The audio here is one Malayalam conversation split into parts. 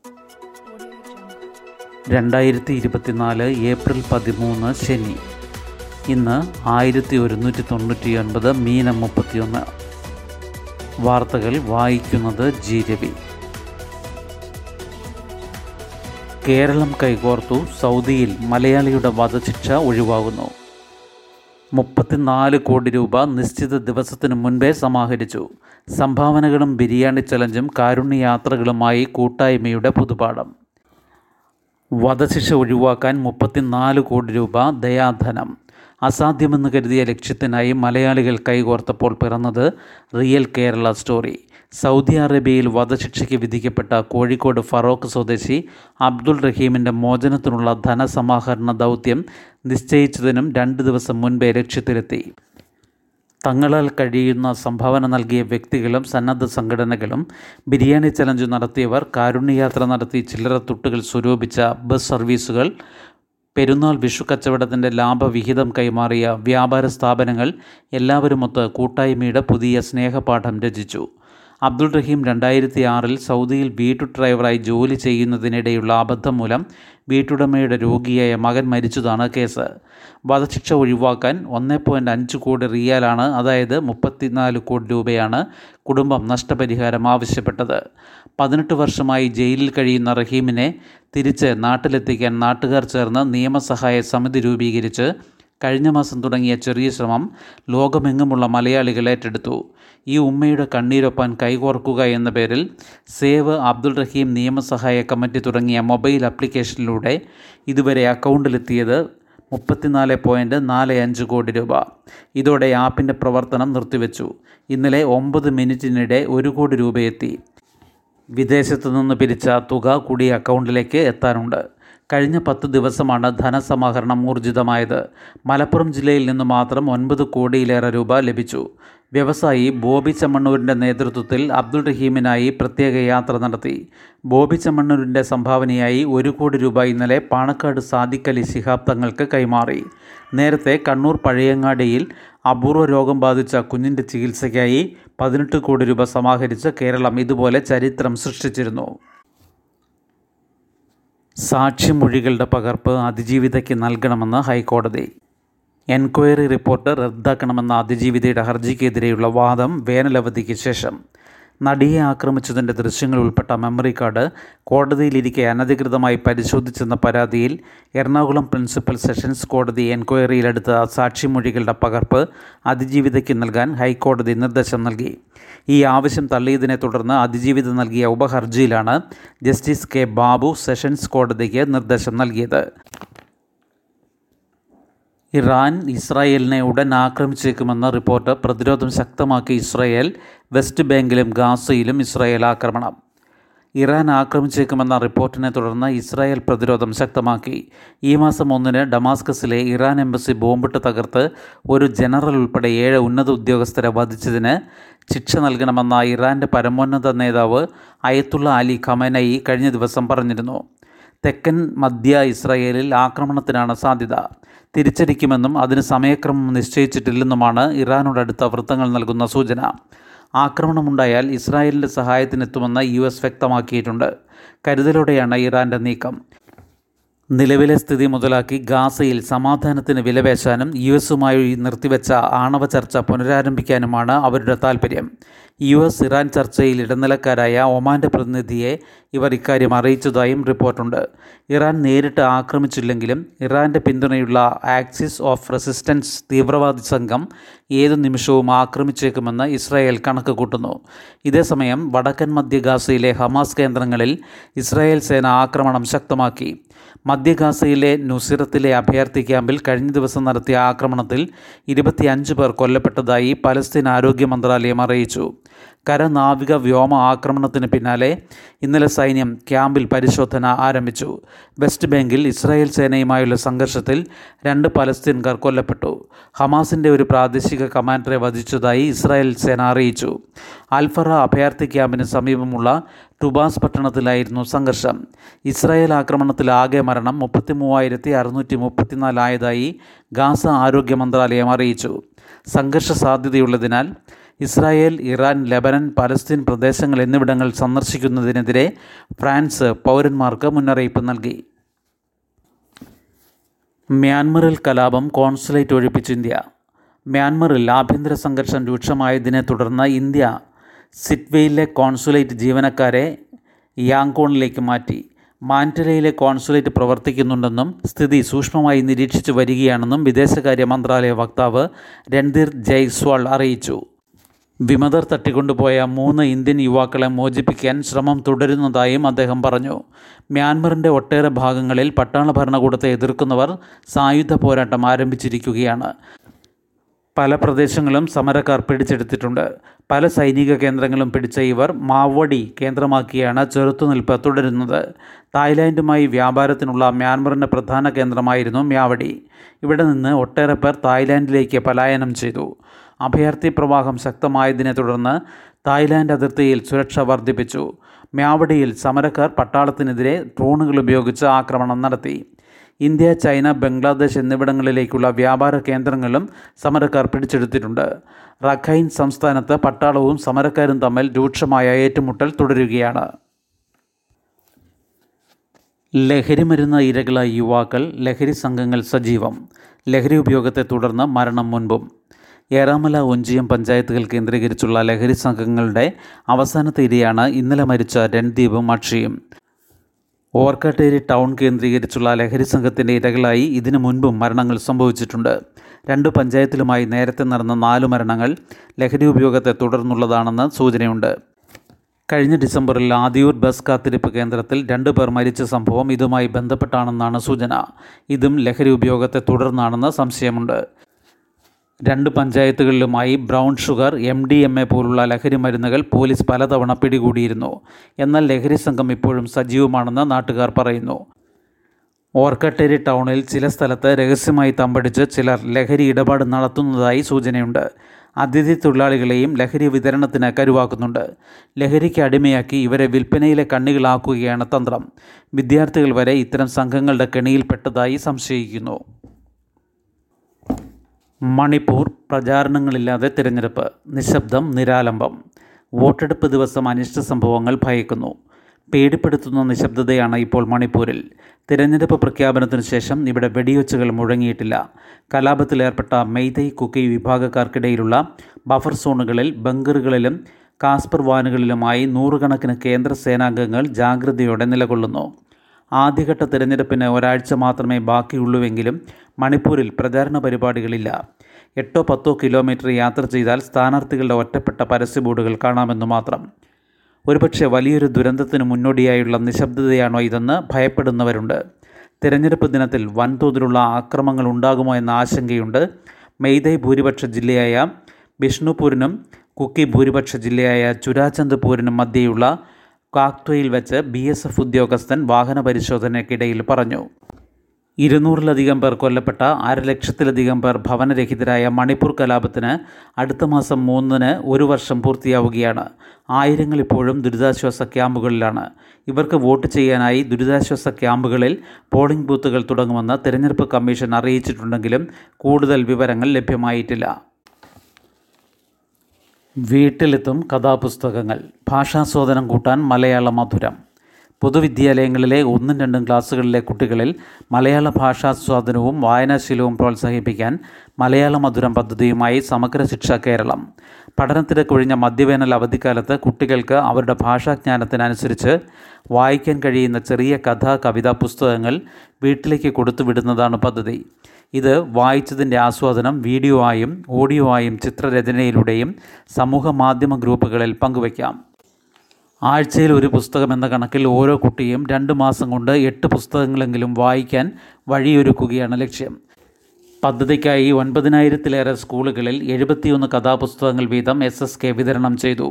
രണ്ടായിരത്തി ഇരുപത്തിനാല് ഏപ്രിൽ പതിമൂന്ന് ശനി ഇന്ന് ആയിരത്തി ഒരുന്നൂറ്റി തൊണ്ണൂറ്റി ഒൻപത് മീനം മുപ്പത്തിയൊന്ന് വാർത്തകൾ വായിക്കുന്നത് ജി രവി കേരളം കൈകോർത്തു സൗദിയിൽ മലയാളിയുടെ വധശിക്ഷ ഒഴിവാകുന്നു മുപ്പത്തിനാല് കോടി രൂപ നിശ്ചിത ദിവസത്തിനു മുൻപേ സമാഹരിച്ചു സംഭാവനകളും ബിരിയാണി ചലഞ്ചും കാരുണ്യയാത്രകളുമായി കൂട്ടായ്മയുടെ പുതുപാഠം വധശിക്ഷ ഒഴിവാക്കാൻ മുപ്പത്തിനാല് കോടി രൂപ ദയാധനം അസാധ്യമെന്ന് കരുതിയ ലക്ഷ്യത്തിനായി മലയാളികൾ കൈകോർത്തപ്പോൾ പിറന്നത് റിയൽ കേരള സ്റ്റോറി സൗദി അറേബ്യയിൽ വധശിക്ഷയ്ക്ക് വിധിക്കപ്പെട്ട കോഴിക്കോട് ഫറോക്ക് സ്വദേശി അബ്ദുൾ റഹീമിൻ്റെ മോചനത്തിനുള്ള ധനസമാഹരണ ദൗത്യം നിശ്ചയിച്ചതിനും രണ്ട് ദിവസം മുൻപേ ലക്ഷ്യത്തിലെത്തി തങ്ങളാൽ കഴിയുന്ന സംഭാവന നൽകിയ വ്യക്തികളും സന്നദ്ധ സംഘടനകളും ബിരിയാണി ചലഞ്ച് നടത്തിയവർ കാരുണ്യയാത്ര നടത്തി ചില്ലറ തുട്ടുകൾ സ്വരൂപിച്ച ബസ് സർവീസുകൾ പെരുന്നാൾ വിഷു കച്ചവടത്തിൻ്റെ ലാഭവിഹിതം കൈമാറിയ വ്യാപാര സ്ഥാപനങ്ങൾ എല്ലാവരുമൊത്ത് കൂട്ടായ്മയുടെ പുതിയ സ്നേഹപാഠം രചിച്ചു അബ്ദുൾ റഹീം രണ്ടായിരത്തി ആറിൽ സൗദിയിൽ വീട്ടു ഡ്രൈവറായി ജോലി ചെയ്യുന്നതിനിടെയുള്ള അബദ്ധം മൂലം വീട്ടുടമയുടെ രോഗിയായ മകൻ മരിച്ചതാണ് കേസ് വധശിക്ഷ ഒഴിവാക്കാൻ ഒന്ന് പോയിൻറ്റ് അഞ്ച് കോടി റിയാലാണ് അതായത് മുപ്പത്തിനാല് കോടി രൂപയാണ് കുടുംബം നഷ്ടപരിഹാരം ആവശ്യപ്പെട്ടത് പതിനെട്ട് വർഷമായി ജയിലിൽ കഴിയുന്ന റഹീമിനെ തിരിച്ച് നാട്ടിലെത്തിക്കാൻ നാട്ടുകാർ ചേർന്ന് നിയമസഹായ സമിതി രൂപീകരിച്ച് കഴിഞ്ഞ മാസം തുടങ്ങിയ ചെറിയ ശ്രമം ലോകമെങ്ങുമുള്ള മലയാളികൾ ഏറ്റെടുത്തു ഈ ഉമ്മയുടെ കണ്ണീരൊപ്പാൻ കൈകോർക്കുക എന്ന പേരിൽ സേവ് അബ്ദുൾ റഹീം നിയമസഹായ കമ്മിറ്റി തുടങ്ങിയ മൊബൈൽ ആപ്ലിക്കേഷനിലൂടെ ഇതുവരെ അക്കൗണ്ടിലെത്തിയത് മുപ്പത്തിനാല് പോയിൻറ്റ് നാല് അഞ്ച് കോടി രൂപ ഇതോടെ ആപ്പിൻ്റെ പ്രവർത്തനം നിർത്തിവെച്ചു ഇന്നലെ ഒമ്പത് മിനിറ്റിനിടെ ഒരു കോടി രൂപയെത്തി വിദേശത്തു നിന്ന് പിരിച്ച തുക കൂടി അക്കൗണ്ടിലേക്ക് എത്താനുണ്ട് കഴിഞ്ഞ പത്ത് ദിവസമാണ് ധനസമാഹരണം ഊർജിതമായത് മലപ്പുറം ജില്ലയിൽ നിന്ന് മാത്രം ഒൻപത് കോടിയിലേറെ രൂപ ലഭിച്ചു വ്യവസായി ബോബി ചമ്മണ്ണൂരിൻ്റെ നേതൃത്വത്തിൽ അബ്ദുൾ റഹീമിനായി പ്രത്യേക യാത്ര നടത്തി ബോബി ചമ്മണ്ണൂരിൻ്റെ സംഭാവനയായി ഒരു കോടി രൂപ ഇന്നലെ പാണക്കാട് സാദിഖലി ശിഹാബ് തങ്ങൾക്ക് കൈമാറി നേരത്തെ കണ്ണൂർ പഴയങ്ങാടിയിൽ അപൂർവ രോഗം ബാധിച്ച കുഞ്ഞിൻ്റെ ചികിത്സയ്ക്കായി പതിനെട്ട് കോടി രൂപ സമാഹരിച്ച് കേരളം ഇതുപോലെ ചരിത്രം സൃഷ്ടിച്ചിരുന്നു സാക്ഷിമൊഴികളുടെ പകർപ്പ് അതിജീവിതയ്ക്ക് നൽകണമെന്ന് ഹൈക്കോടതി എൻക്വയറി റിപ്പോർട്ട് റദ്ദാക്കണമെന്ന അതിജീവിതയുടെ ഹർജിക്കെതിരെയുള്ള വാദം വേനലവധിക്ക് ശേഷം നടിയെ ആക്രമിച്ചതിൻ്റെ ദൃശ്യങ്ങൾ ഉൾപ്പെട്ട മെമ്മറി കാർഡ് കോടതിയിലിരിക്കെ അനധികൃതമായി പരിശോധിച്ചെന്ന പരാതിയിൽ എറണാകുളം പ്രിൻസിപ്പൽ സെഷൻസ് കോടതി എൻക്വയറിയിലെടുത്ത സാക്ഷിമൊഴികളുടെ പകർപ്പ് അതിജീവിതയ്ക്ക് നൽകാൻ ഹൈക്കോടതി നിർദ്ദേശം നൽകി ഈ ആവശ്യം തള്ളിയതിനെ തുടർന്ന് അതിജീവിത നൽകിയ ഉപഹർജിയിലാണ് ജസ്റ്റിസ് കെ ബാബു സെഷൻസ് കോടതിക്ക് നിർദ്ദേശം നൽകിയത് ഇറാൻ ഇസ്രായേലിനെ ഉടൻ ആക്രമിച്ചേക്കുമെന്ന റിപ്പോർട്ട് പ്രതിരോധം ശക്തമാക്കി ഇസ്രായേൽ വെസ്റ്റ് ബാങ്കിലും ഗാസയിലും ഇസ്രായേൽ ആക്രമണം ഇറാൻ ആക്രമിച്ചേക്കുമെന്ന റിപ്പോർട്ടിനെ തുടർന്ന് ഇസ്രായേൽ പ്രതിരോധം ശക്തമാക്കി ഈ മാസം ഒന്നിന് ഡമാസ്കസിലെ ഇറാൻ എംബസി ബോംബിട്ട് തകർത്ത് ഒരു ജനറൽ ഉൾപ്പെടെ ഏഴ് ഉന്നത ഉദ്യോഗസ്ഥരെ വധിച്ചതിന് ശിക്ഷ നൽകണമെന്ന ഇറാൻ്റെ പരമോന്നത നേതാവ് അയത്തുള്ള അലി ഖമനയി കഴിഞ്ഞ ദിവസം പറഞ്ഞിരുന്നു തെക്കൻ മധ്യ ഇസ്രായേലിൽ ആക്രമണത്തിനാണ് സാധ്യത തിരിച്ചടിക്കുമെന്നും അതിന് സമയക്രമം നിശ്ചയിച്ചിട്ടില്ലെന്നുമാണ് ഇറാനോടടുത്ത വൃത്തങ്ങൾ നൽകുന്ന സൂചന ആക്രമണമുണ്ടായാൽ ഇസ്രായേലിൻ്റെ സഹായത്തിനെത്തുമെന്ന് യു എസ് വ്യക്തമാക്കിയിട്ടുണ്ട് കരുതലോടെയാണ് ഇറാൻ്റെ നീക്കം നിലവിലെ സ്ഥിതി മുതലാക്കി ഗാസയിൽ സമാധാനത്തിന് വിലപേശാനും യു എസുമായി നിർത്തിവെച്ച ആണവ ചർച്ച പുനരാരംഭിക്കാനുമാണ് അവരുടെ താൽപ്പര്യം യു എസ് ഇറാൻ ചർച്ചയിൽ ഇടനിലക്കാരായ ഒമാൻ്റെ പ്രതിനിധിയെ ഇവർ ഇക്കാര്യം അറിയിച്ചതായും റിപ്പോർട്ടുണ്ട് ഇറാൻ നേരിട്ട് ആക്രമിച്ചില്ലെങ്കിലും ഇറാൻ്റെ പിന്തുണയുള്ള ആക്സിസ് ഓഫ് റെസിസ്റ്റൻസ് തീവ്രവാദി സംഘം ഏതു നിമിഷവും ആക്രമിച്ചേക്കുമെന്ന് ഇസ്രായേൽ കണക്ക് കൂട്ടുന്നു ഇതേസമയം വടക്കൻ മധ്യ ഗാസയിലെ ഹമാസ് കേന്ദ്രങ്ങളിൽ ഇസ്രായേൽ സേന ആക്രമണം ശക്തമാക്കി മധ്യ ഗാസയിലെ നുസിറത്തിലെ അഭയാർത്ഥി ക്യാമ്പിൽ കഴിഞ്ഞ ദിവസം നടത്തിയ ആക്രമണത്തിൽ ഇരുപത്തിയഞ്ച് പേർ കൊല്ലപ്പെട്ടതായി പലസ്തീൻ ആരോഗ്യ മന്ത്രാലയം അറിയിച്ചു കര നാവിക വ്യോമ ആക്രമണത്തിന് പിന്നാലെ ഇന്നലെ സൈന്യം ക്യാമ്പിൽ പരിശോധന ആരംഭിച്ചു വെസ്റ്റ് ബാങ്കിൽ ഇസ്രായേൽ സേനയുമായുള്ള സംഘർഷത്തിൽ രണ്ട് പലസ്തീൻകാർ കൊല്ലപ്പെട്ടു ഹമാസിൻ്റെ ഒരു പ്രാദേശിക കമാൻഡറെ വധിച്ചതായി ഇസ്രായേൽ സേന അറിയിച്ചു അൽഫറ അഭയാർത്ഥി ക്യാമ്പിന് സമീപമുള്ള ടുബാസ് പട്ടണത്തിലായിരുന്നു സംഘർഷം ഇസ്രായേൽ ആക്രമണത്തിൽ ആകെ മരണം മുപ്പത്തി മൂവായിരത്തി അറുന്നൂറ്റി മുപ്പത്തിനാലായതായി ഗാസ ആരോഗ്യ മന്ത്രാലയം അറിയിച്ചു സംഘർഷ സാധ്യതയുള്ളതിനാൽ ഇസ്രായേൽ ഇറാൻ ലെബനൻ പലസ്തീൻ പ്രദേശങ്ങൾ എന്നിവിടങ്ങൾ സന്ദർശിക്കുന്നതിനെതിരെ ഫ്രാൻസ് പൗരന്മാർക്ക് മുന്നറിയിപ്പ് നൽകി മ്യാൻമറിൽ കലാപം കോൺസുലേറ്റ് ഒഴിപ്പിച്ച് ഇന്ത്യ മ്യാൻമറിൽ ആഭ്യന്തര സംഘർഷം രൂക്ഷമായതിനെ തുടർന്ന് ഇന്ത്യ സിറ്റ്വേയിലെ കോൺസുലേറ്റ് ജീവനക്കാരെ യാങ്കോണിലേക്ക് മാറ്റി മാൻറ്റലയിലെ കോൺസുലേറ്റ് പ്രവർത്തിക്കുന്നുണ്ടെന്നും സ്ഥിതി സൂക്ഷ്മമായി നിരീക്ഷിച്ചു വരികയാണെന്നും വിദേശകാര്യ മന്ത്രാലയ വക്താവ് രൺധീർ ജയ്സ്വാൾ അറിയിച്ചു വിമതർ തട്ടിക്കൊണ്ടുപോയ മൂന്ന് ഇന്ത്യൻ യുവാക്കളെ മോചിപ്പിക്കാൻ ശ്രമം തുടരുന്നതായും അദ്ദേഹം പറഞ്ഞു മ്യാൻമറിൻ്റെ ഒട്ടേറെ ഭാഗങ്ങളിൽ പട്ടാള ഭരണകൂടത്തെ എതിർക്കുന്നവർ സായുധ പോരാട്ടം ആരംഭിച്ചിരിക്കുകയാണ് പല പ്രദേശങ്ങളും സമരക്കാർ പിടിച്ചെടുത്തിട്ടുണ്ട് പല സൈനിക കേന്ദ്രങ്ങളും പിടിച്ച ഇവർ മാവടി കേന്ദ്രമാക്കിയാണ് ചെറുത്തുനിൽപ്പ് തുടരുന്നത് തായ്ലാൻഡുമായി വ്യാപാരത്തിനുള്ള മ്യാൻമറിൻ്റെ പ്രധാന കേന്ദ്രമായിരുന്നു മ്യാവടി ഇവിടെ നിന്ന് ഒട്ടേറെ പേർ തായ്ലാൻഡിലേക്ക് പലായനം ചെയ്തു അഭയാർത്ഥി പ്രവാഹം ശക്തമായതിനെ തുടർന്ന് തായ്ലാൻഡ് അതിർത്തിയിൽ സുരക്ഷ വർദ്ധിപ്പിച്ചു മ്യാവടിയിൽ സമരക്കാർ പട്ടാളത്തിനെതിരെ ഡ്രോണുകൾ ഉപയോഗിച്ച് ആക്രമണം നടത്തി ഇന്ത്യ ചൈന ബംഗ്ലാദേശ് എന്നിവിടങ്ങളിലേക്കുള്ള വ്യാപാര കേന്ദ്രങ്ങളും സമരക്കാർ പിടിച്ചെടുത്തിട്ടുണ്ട് റഖൈൻ സംസ്ഥാനത്ത് പട്ടാളവും സമരക്കാരും തമ്മിൽ രൂക്ഷമായ ഏറ്റുമുട്ടൽ തുടരുകയാണ് ലഹരി മരുന്ന് ഇരകളായ യുവാക്കൾ ലഹരി സംഘങ്ങൾ സജീവം ലഹരി ഉപയോഗത്തെ തുടർന്ന് മരണം മുൻപും ഏറാമല ഒഞ്ചിയം പഞ്ചായത്തുകൾ കേന്ദ്രീകരിച്ചുള്ള ലഹരി സംഘങ്ങളുടെ അവസാനത്തെ ഇരയാണ് ഇന്നലെ മരിച്ച രൺദീപും അക്ഷയും ഓർക്കാട്ടേരി ടൗൺ കേന്ദ്രീകരിച്ചുള്ള ലഹരി സംഘത്തിൻ്റെ ഇരകളായി ഇതിനു മുൻപും മരണങ്ങൾ സംഭവിച്ചിട്ടുണ്ട് രണ്ട് പഞ്ചായത്തിലുമായി നേരത്തെ നടന്ന നാല് മരണങ്ങൾ ലഹരി ഉപയോഗത്തെ തുടർന്നുള്ളതാണെന്ന് സൂചനയുണ്ട് കഴിഞ്ഞ ഡിസംബറിൽ ആദിയൂർ ബസ് കാത്തിരിപ്പ് കേന്ദ്രത്തിൽ രണ്ടു പേർ മരിച്ച സംഭവം ഇതുമായി ബന്ധപ്പെട്ടാണെന്നാണ് സൂചന ഇതും ലഹരി ഉപയോഗത്തെ തുടർന്നാണെന്ന് സംശയമുണ്ട് രണ്ട് പഞ്ചായത്തുകളിലുമായി brown sugar M D M A പോലുള്ള ലഹരി മരുന്നുകൾ പോലീസ് പലതവണ പിടികൂടിയിരുന്നു എന്നാൽ ലഹരി സംഘം ഇപ്പോഴും സജീവമാണെന്ന് നാട്ടുകാർ പറയുന്നു ഓർക്കട്ടേരി ടൗണിൽ ചില സ്ഥലത്ത് രഹസ്യമായി തമ്പടിച്ച് ചിലർ ലഹരി ഇടപാട് നടത്തുന്നതായി സൂചനയുണ്ട് അതിഥി തൊഴിലാളികളെയും ലഹരി വിതരണത്തിന് കരുവാക്കുന്നുണ്ട് ലഹരിക്ക് അടിമയാക്കി ഇവരെ വിൽപ്പനയിലെ കണ്ണികളാക്കുകയാണ് തന്ത്രം വിദ്യാർത്ഥികൾ വരെ ഇത്തരം സംഘങ്ങളുടെ കെണിയിൽപ്പെട്ടതായി സംശയിക്കുന്നു മണിപ്പൂർ പ്രചാരണങ്ങളില്ലാതെ തിരഞ്ഞെടുപ്പ് നിശബ്ദം നിരാലംബം വോട്ടെടുപ്പ് ദിവസം അനിഷ്ട സംഭവങ്ങൾ ഭയക്കുന്നു പേടിപ്പെടുത്തുന്ന നിശബ്ദതയാണ് ഇപ്പോൾ മണിപ്പൂരിൽ തിരഞ്ഞെടുപ്പ് പ്രഖ്യാപനത്തിനു ശേഷം ഇവിടെ വെടിയൊച്ചകൾ മുഴങ്ങിയിട്ടില്ല കലാപത്തിലേർപ്പെട്ട മെയ്തൈ കുക്കി വിഭാഗക്കാർക്കിടയിലുള്ള ബഫർ സോണുകളിൽ ബങ്കറുകളിലും കാസ്പർ വാനുകളിലുമായി നൂറുകണക്കിന് കേന്ദ്ര സേനാംഗങ്ങൾ ജാഗ്രതയോടെ നിലകൊള്ളുന്നു ആദ്യഘട്ട തിരഞ്ഞെടുപ്പിന് ഒരാഴ്ച മാത്രമേ ബാക്കിയുള്ളൂവെങ്കിലും മണിപ്പൂരിൽ പ്രചാരണ പരിപാടികളില്ല എട്ടോ പത്തോ കിലോമീറ്റർ യാത്ര ചെയ്താൽ സ്ഥാനാർത്ഥികളുടെ ഒറ്റപ്പെട്ട പരസ്യ ബോർഡുകൾ കാണാമെന്നു മാത്രം ഒരുപക്ഷെ വലിയൊരു ദുരന്തത്തിന് മുന്നോടിയായുള്ള നിശബ്ദതയാണോ ഇതെന്ന് ഭയപ്പെടുന്നവരുണ്ട് തിരഞ്ഞെടുപ്പ് ദിനത്തിൽ വൻതോതിലുള്ള ആക്രമങ്ങൾ ഉണ്ടാകുമോ എന്ന ആശങ്കയുണ്ട് മെയ്തൈ ഭൂരിപക്ഷ ജില്ലയായ ബിഷ്ണുപൂരിനും കുക്കി ഭൂരിപക്ഷ ജില്ലയായ ചുരാചന്ദ്പൂരിനും മധ്യയുള്ള കാക്ത്വയിൽ വെച്ച് ബി എസ് എഫ് ഉദ്യോഗസ്ഥൻ വാഹന പരിശോധനയ്ക്കിടയിൽ പറഞ്ഞു ഇരുന്നൂറിലധികം പേർ കൊല്ലപ്പെട്ട അരലക്ഷത്തിലധികം പേർ ഭവനരഹിതരായ മണിപ്പൂർ കലാപത്തിന് അടുത്ത മാസം മൂന്നിന് ഒരു വർഷം പൂർത്തിയാവുകയാണ് ആയിരങ്ങൾ ഇപ്പോഴും ദുരിതാശ്വാസ ക്യാമ്പുകളിലാണ് ഇവർക്ക് വോട്ട് ചെയ്യാനായി ദുരിതാശ്വാസ ക്യാമ്പുകളിൽ പോളിംഗ് ബൂത്തുകൾ തുടങ്ങുമെന്ന് തിരഞ്ഞെടുപ്പ് കമ്മീഷൻ അറിയിച്ചിട്ടുണ്ടെങ്കിലും കൂടുതൽ വിവരങ്ങൾ ലഭ്യമായിട്ടില്ല വീട്ടിലെത്തും കഥാപുസ്തകങ്ങൾ ഭാഷാസ്വാദനം കൂട്ടാൻ മലയാള മധുരം പൊതുവിദ്യാലയങ്ങളിലെ ഒന്നും രണ്ടും ക്ലാസ്സുകളിലെ കുട്ടികളിൽ മലയാള ഭാഷാസ്വാദനവും വായനാശീലവും പ്രോത്സാഹിപ്പിക്കാൻ മലയാള മധുരം പദ്ധതിയുമായി സമഗ്ര ശിക്ഷ കേരളം പഠനത്തിരക്കൊഴിഞ്ഞ മധ്യവേനൽ അവധിക്കാലത്ത് കുട്ടികൾക്ക് അവരുടെ ഭാഷാജ്ഞാനത്തിനനുസരിച്ച് വായിക്കാൻ കഴിയുന്ന ചെറിയ കഥ കവിതാ പുസ്തകങ്ങൾ വീട്ടിലേക്ക് കൊടുത്തുവിടുന്നതാണ് പദ്ധതി ഇത് വായിച്ചതിൻ്റെ ആസ്വാദനം വീഡിയോ ആയും ഓഡിയോ ആയും ചിത്രരചനയിലൂടെയും സമൂഹ മാധ്യമ ഗ്രൂപ്പുകളിൽ പങ്കുവയ്ക്കാം ആഴ്ചയിൽ ഒരു പുസ്തകം എന്ന കണക്കിൽ ഓരോ കുട്ടിയും രണ്ട് മാസം കൊണ്ട് എട്ട് പുസ്തകങ്ങളെങ്കിലും വായിക്കാൻ വഴിയൊരുക്കുകയാണ് ലക്ഷ്യം പദ്ധതിക്കായി ഒൻപതിനായിരത്തിലേറെ സ്കൂളുകളിൽ എഴുപത്തിയൊന്ന് കഥാപുസ്തകങ്ങൾ വീതം എസ് എസ് കെ വിതരണം ചെയ്തു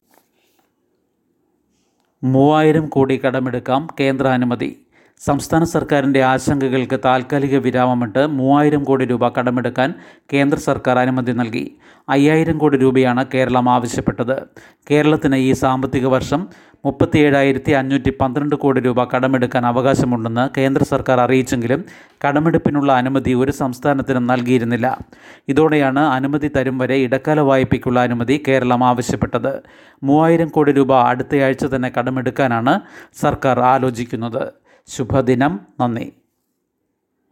മൂവായിരം കോടി കടമെടുക്കാം കേന്ദ്രാനുമതി സംസ്ഥാന സർക്കാരിൻ്റെ ആശങ്കകൾക്ക് താൽക്കാലിക വിരാമമിട്ട് മൂവായിരം കോടി രൂപ കടമെടുക്കാൻ കേന്ദ്ര സർക്കാർ അനുമതി നൽകി അയ്യായിരം കോടി രൂപയാണ് കേരളം ആവശ്യപ്പെട്ടത് കേരളത്തിന് ഈ സാമ്പത്തിക വർഷം മുപ്പത്തിയേഴായിരത്തി അഞ്ഞൂറ്റി പന്ത്രണ്ട് കോടി രൂപ കടമെടുക്കാൻ അവകാശമുണ്ടെന്ന് കേന്ദ്ര സർക്കാർ അറിയിച്ചെങ്കിലും കടമെടുപ്പിനുള്ള അനുമതി ഒരു സംസ്ഥാനത്തിനും നൽകിയിരുന്നില്ല ഇതോടെയാണ് അനുമതി തരും വരെ ഇടക്കാല വായ്പയ്ക്കുള്ള അനുമതി കേരളം ആവശ്യപ്പെട്ടത് മൂവായിരം കോടി രൂപ അടുത്തയാഴ്ച തന്നെ കടമെടുക്കാനാണ് സർക്കാർ ആലോചിക്കുന്നത് ശുഭദിനം നന്ദി